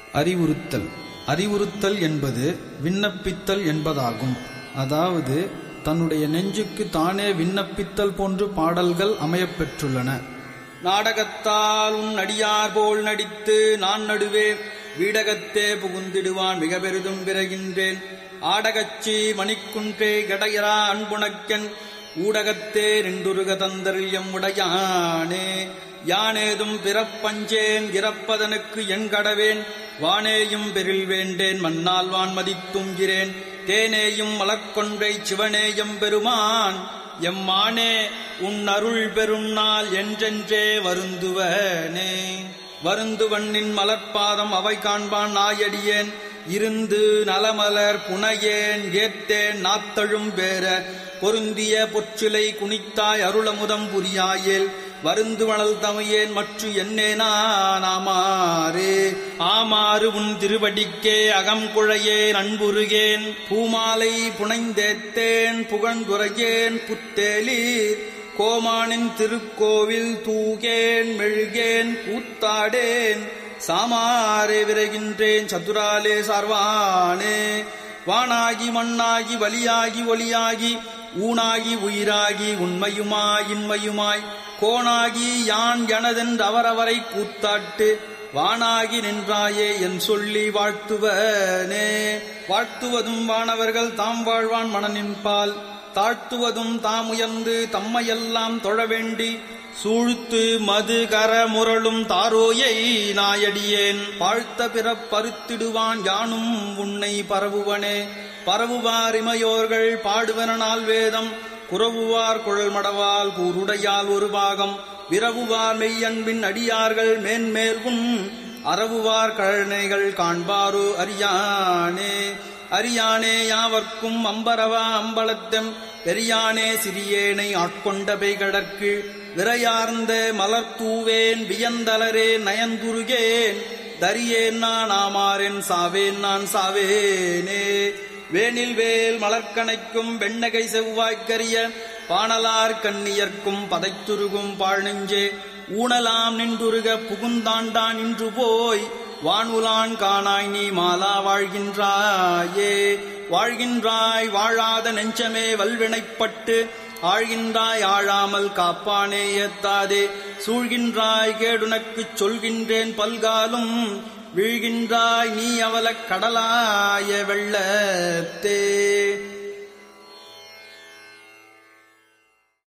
அறிவுறுத்தல் அறிவுறுத்தல் என்பது விண்ணப்பித்தல் என்பதாகும் அதாவது தன்னுடைய நெஞ்சுக்கு தானே விண்ணப்பித்தல் போன்று பாடல்கள் அமையப்பெற்றுள்ளன நாடகத்தால் உன் அடியார் போல் நடித்து நான் நடுவே வீடகத்தே புகுந்திடுவான் மிக பெரிதும் விரைகின்றேன் ஆடகச்சி மணிக்குன்றே கடையரா அன்புணக்கன் ஊடகத்தே நின்றுருக தந்தரில் எம் உடையானே யானேதும் பிறப்பஞ்சேன் இறப்பதனுக்கு என் கடவேன் வானேயும் பெரில் வேண்டேன் மண்ணால் வான் மதித்துங்கிறேன் தேனேயும் மலர்கொன்றை சிவனேயம் பெருமான் எம்மானே உன் அருள் பெரும் நாள் என்றென்றே வருந்துவனே வருந்துவண்ணின் மலர்பாதம் அவை காண்பான் நாயடியேன் இருந்து நலமலர் புனையேன் ஏத்தேன் நாத்தழும் பேர பொருந்திய பொற்சிலை குனித்தாய் அருளமுதம் புரியாயேல் வருந்துவனல் தமையேன் மற்று என்னே நாமாரே ஆமாறு உன் திருவடிக்கே அகங்குழையேன் அன்புருகேன் பூமாலை புனைந்தேத்தேன் புகழ்ந்துரையேன் புத்தேலீர் கோமானின் திருக்கோவில் தூகேன் மெழுகேன் கூத்தாடேன் சாமாரே விரைகின்றேன் சதுராலே சார்வானே வானாகி மண்ணாகி வலியாகி ஒளியாகி ஊனாகி உயிராகி உண்மையுமாய் இன்மையுமாய் கோணாகி யான் எனதென்று அவரவரை கூத்தாட்டு வானாகி நின்றாயே என் சொல்லி வாழ்த்துவனே வாழ்த்துவதும் வானவர்கள் தாம் வாழ்வான் மனநின்பால் தாழ்த்துவதும் தாமுயர்ந்து தம்மையெல்லாம் தொழ வேண்டி சூழ்த்து மது கர முரளும் தாரோயை நாயடியேன் வாழ்த்த பிறப் பருத்திடுவான் யானும் உன்னை பரவுவனே பரவுவார் இமையோர்கள் பாடுவனால் வேதம் குறவுவார் குழல் மடவால் கூருடையால் ஒரு பாகம் விரவுவார் மெய்யன்பின் அடியார்கள் மேன்மேல் உன் அறவுவார் கழனைகள் காண்பாரோ அறியானே அரியானே யாவர்க்கும் அம்பரவா அம்பலத்தெம் பெரியானே சிறியேனை ஆட்கொண்டபை கடற்கு விரையார்ந்த மலர்த்தூவேன் வியந்தலரே நயந்துருகேன் தரியேன் நான் ஆமாறேன் சாவேன் நான் சாவேனே வேனில் வேல் மலர்க்கணைக்கும் வெண்ணகை செவ்வாய்க்கரிய பாணலார் கண்ணியர்க்கும் பதைத்துருகும் பாழ்நெஞ்சே ஊனலாம் நின்றுருக புகுந்தாண்டான் இன்று போய் வானுலான் காணாய் நீ மாலா வாழ்கின்றாயே வாழ்கின்றாய் வாழாத நெஞ்சமே வல்வினைப்பட்டு ஆழ்கின்றாய் ஆழாமல் காப்பானே ஏத்தாதே சூழ்கின்றாய் கேடுனக்குச் சொல்கின்றேன் பல்காலும் வீழ்கின்றாய் நீ அவலக் கடலாய வெள்ளத்தே